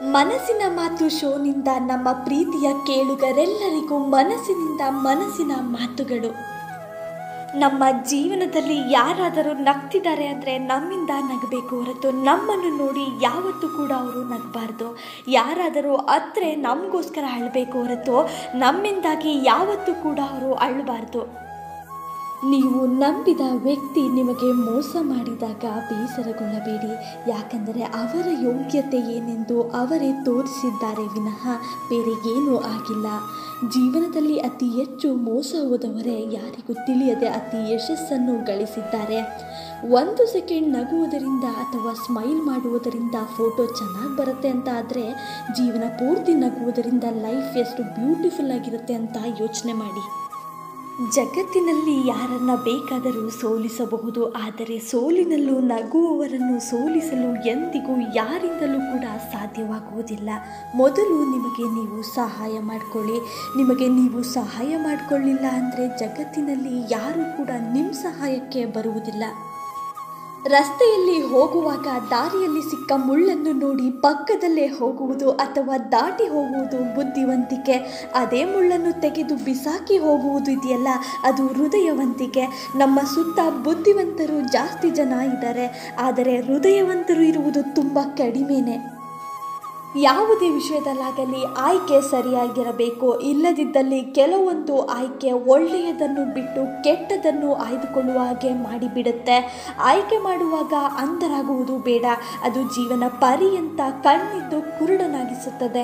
ಮನಸ್ಸಿನ ಮಾತು ಶೋನಿಂದ ನಮ್ಮ ಪ್ರೀತಿಯ ಕೇಳುಗರೆಲ್ಲರಿಗೂ ಮನಸ್ಸಿನಿಂದ ಮನಸ್ಸಿನ ಮಾತುಗಳು ನಮ್ಮ ಜೀವನದಲ್ಲಿ ಯಾರಾದರೂ ನಗ್ತಿದ್ದಾರೆ ಅಂದರೆ ನಮ್ಮಿಂದ ನಗಬೇಕು ಹೊರತು ನಮ್ಮನ್ನು ನೋಡಿ ಯಾವತ್ತೂ ಕೂಡ ಅವರು ನಗಬಾರ್ದು ಯಾರಾದರೂ ಅತ್ತರೆ ನಮಗೋಸ್ಕರ ಅಳಬೇಕು ಹೊರತು ನಮ್ಮಿಂದಾಗಿ ಯಾವತ್ತೂ ಕೂಡ ಅವರು ಅಳಬಾರ್ದು ನೀವು ನಂಬಿದ ವ್ಯಕ್ತಿ ನಿಮಗೆ ಮೋಸ ಮಾಡಿದಾಗ ಬೇಸರಗೊಳ್ಳಬೇಡಿ ಯಾಕಂದರೆ ಅವರ ಯೋಗ್ಯತೆ ಏನೆಂದು ಅವರೇ ತೋರಿಸಿದ್ದಾರೆ ವಿನಃ ಬೇರೆ ಏನೂ ಆಗಿಲ್ಲ ಜೀವನದಲ್ಲಿ ಅತಿ ಹೆಚ್ಚು ಮೋಸ ಹೋದವರೇ ಯಾರಿಗೂ ತಿಳಿಯದೆ ಅತಿ ಯಶಸ್ಸನ್ನು ಗಳಿಸಿದ್ದಾರೆ ಒಂದು ಸೆಕೆಂಡ್ ನಗುವುದರಿಂದ ಅಥವಾ ಸ್ಮೈಲ್ ಮಾಡುವುದರಿಂದ ಫೋಟೋ ಚೆನ್ನಾಗಿ ಬರುತ್ತೆ ಅಂತ ಆದರೆ ಜೀವನ ಪೂರ್ತಿ ನಗುವುದರಿಂದ ಲೈಫ್ ಎಷ್ಟು ಬ್ಯೂಟಿಫುಲ್ ಆಗಿರುತ್ತೆ ಅಂತ ಯೋಚನೆ ಮಾಡಿ ಜಗತ್ತಿನಲ್ಲಿ ಯಾರನ್ನ ಬೇಕಾದರೂ ಸೋಲಿಸಬಹುದು ಆದರೆ ಸೋಲಿನಲ್ಲೂ ನಗುವವರನ್ನು ಸೋಲಿಸಲು ಎಂದಿಗೂ ಯಾರಿಂದಲೂ ಕೂಡ ಸಾಧ್ಯವಾಗುವುದಿಲ್ಲ ಮೊದಲು ನಿಮಗೆ ನೀವು ಸಹಾಯ ಮಾಡಿಕೊಳ್ಳಿ ನಿಮಗೆ ನೀವು ಸಹಾಯ ಮಾಡಿಕೊಳ್ಳಿಲ್ಲ ಅಂದರೆ ಜಗತ್ತಿನಲ್ಲಿ ಯಾರೂ ಕೂಡ ನಿಮ್ಮ ಸಹಾಯಕ್ಕೆ ಬರುವುದಿಲ್ಲ ರಸ್ತೆಯಲ್ಲಿ ಹೋಗುವಾಗ ದಾರಿಯಲ್ಲಿ ಸಿಕ್ಕ ಮುಳ್ಳನ್ನು ನೋಡಿ ಪಕ್ಕದಲ್ಲೇ ಹೋಗುವುದು ಅಥವಾ ದಾಟಿ ಹೋಗುವುದು ಬುದ್ಧಿವಂತಿಕೆ ಅದೇ ಮುಳ್ಳನ್ನು ತೆಗೆದು ಬಿಸಾಕಿ ಹೋಗುವುದು ಇದೆಯಲ್ಲ ಅದು ಹೃದಯವಂತಿಕೆ ನಮ್ಮ ಸುತ್ತ ಬುದ್ಧಿವಂತರು ಜಾಸ್ತಿ ಜನ ಇದ್ದಾರೆ ಆದರೆ ಹೃದಯವಂತರು ಇರುವುದು ತುಂಬ ಕಡಿಮೆನೇ ಯಾವುದೇ ವಿಷಯದಲ್ಲಾಗಲಿ ಆಯ್ಕೆ ಸರಿಯಾಗಿರಬೇಕು ಇಲ್ಲದಿದ್ದಲ್ಲಿ ಕೆಲವೊಂದು ಆಯ್ಕೆ ಒಳ್ಳೆಯದನ್ನು ಬಿಟ್ಟು ಕೆಟ್ಟದನ್ನು ಆಯ್ದುಕೊಳ್ಳುವ ಹಾಗೆ ಮಾಡಿಬಿಡುತ್ತೆ ಆಯ್ಕೆ ಮಾಡುವಾಗ ಅಂಧರಾಗುವುದು ಬೇಡ ಅದು ಜೀವನ ಪರ್ಯಂತ ಕಣ್ಣಿದ್ದು ಕುರುಡನಾಗಿಸುತ್ತದೆ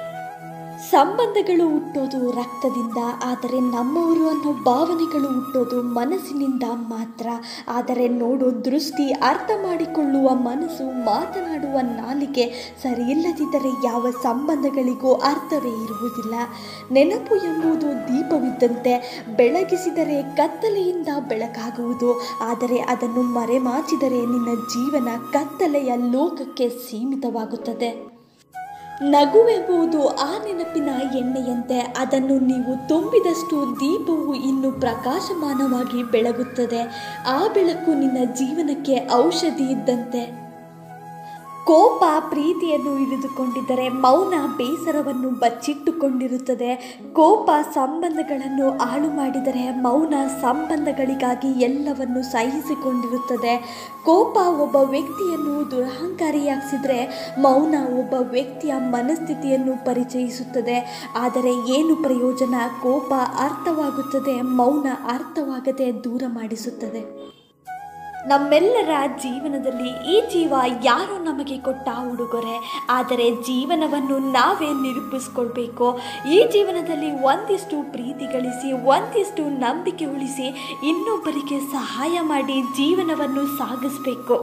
ಸಂಬಂಧಗಳು ಹುಟ್ಟೋದು ರಕ್ತದಿಂದ ಆದರೆ ನಮ್ಮವರು ಅನ್ನೋ ಭಾವನೆಗಳು ಹುಟ್ಟೋದು ಮನಸ್ಸಿನಿಂದ ಮಾತ್ರ ಆದರೆ ನೋಡೋ ದೃಷ್ಟಿ ಅರ್ಥ ಮಾಡಿಕೊಳ್ಳುವ ಮನಸ್ಸು ಮಾತನಾಡುವ ನಾಲಿಗೆ ಸರಿಯಿಲ್ಲದಿದ್ದರೆ ಯಾವ ಸಂಬಂಧಗಳಿಗೂ ಅರ್ಥವೇ ಇರುವುದಿಲ್ಲ ನೆನಪು ಎಂಬುದು ದೀಪವಿದ್ದಂತೆ ಬೆಳಗಿಸಿದರೆ ಕತ್ತಲೆಯಿಂದ ಬೆಳಕಾಗುವುದು ಆದರೆ ಅದನ್ನು ಮರೆಮಾಚಿದರೆ ನಿನ್ನ ಜೀವನ ಕತ್ತಲೆಯ ಲೋಕಕ್ಕೆ ಸೀಮಿತವಾಗುತ್ತದೆ ನಗುವೆಂಬುದು ಆ ನೆನಪಿನ ಎಣ್ಣೆಯಂತೆ ಅದನ್ನು ನೀವು ತುಂಬಿದಷ್ಟು ದೀಪವು ಇನ್ನು ಪ್ರಕಾಶಮಾನವಾಗಿ ಬೆಳಗುತ್ತದೆ ಆ ಬೆಳಕು ನಿನ್ನ ಜೀವನಕ್ಕೆ ಔಷಧಿ ಇದ್ದಂತೆ ಕೋಪ ಪ್ರೀತಿಯನ್ನು ಹಿಡಿದುಕೊಂಡಿದ್ದರೆ ಮೌನ ಬೇಸರವನ್ನು ಬಚ್ಚಿಟ್ಟುಕೊಂಡಿರುತ್ತದೆ ಕೋಪ ಸಂಬಂಧಗಳನ್ನು ಹಾಳು ಮಾಡಿದರೆ ಮೌನ ಸಂಬಂಧಗಳಿಗಾಗಿ ಎಲ್ಲವನ್ನು ಸಹಿಸಿಕೊಂಡಿರುತ್ತದೆ ಕೋಪ ಒಬ್ಬ ವ್ಯಕ್ತಿಯನ್ನು ದುರಹಂಕಾರಿಯಾಗಿಸಿದರೆ ಮೌನ ಒಬ್ಬ ವ್ಯಕ್ತಿಯ ಮನಸ್ಥಿತಿಯನ್ನು ಪರಿಚಯಿಸುತ್ತದೆ ಆದರೆ ಏನು ಪ್ರಯೋಜನ ಕೋಪ ಅರ್ಥವಾಗುತ್ತದೆ ಮೌನ ಅರ್ಥವಾಗದೆ ದೂರ ಮಾಡಿಸುತ್ತದೆ ನಮ್ಮೆಲ್ಲರ ಜೀವನದಲ್ಲಿ ಈ ಜೀವ ಯಾರು ನಮಗೆ ಕೊಟ್ಟ ಉಡುಗೊರೆ ಆದರೆ ಜೀವನವನ್ನು ನಾವೇ ನಿರೂಪಿಸ್ಕೊಳ್ಬೇಕು ಈ ಜೀವನದಲ್ಲಿ ಒಂದಿಷ್ಟು ಪ್ರೀತಿ ಗಳಿಸಿ ಒಂದಿಷ್ಟು ನಂಬಿಕೆ ಉಳಿಸಿ ಇನ್ನೊಬ್ಬರಿಗೆ ಸಹಾಯ ಮಾಡಿ ಜೀವನವನ್ನು ಸಾಗಿಸಬೇಕು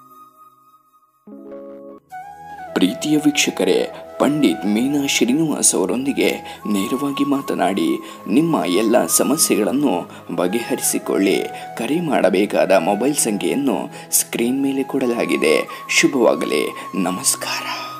ಪ್ರೀತಿಯ ವೀಕ್ಷಕರೇ ಪಂಡಿತ್ ಮೀನಾ ಶ್ರೀನಿವಾಸ್ ಅವರೊಂದಿಗೆ ನೇರವಾಗಿ ಮಾತನಾಡಿ ನಿಮ್ಮ ಎಲ್ಲ ಸಮಸ್ಯೆಗಳನ್ನು ಬಗೆಹರಿಸಿಕೊಳ್ಳಿ ಕರೆ ಮಾಡಬೇಕಾದ ಮೊಬೈಲ್ ಸಂಖ್ಯೆಯನ್ನು ಸ್ಕ್ರೀನ್ ಮೇಲೆ ಕೊಡಲಾಗಿದೆ ಶುಭವಾಗಲಿ ನಮಸ್ಕಾರ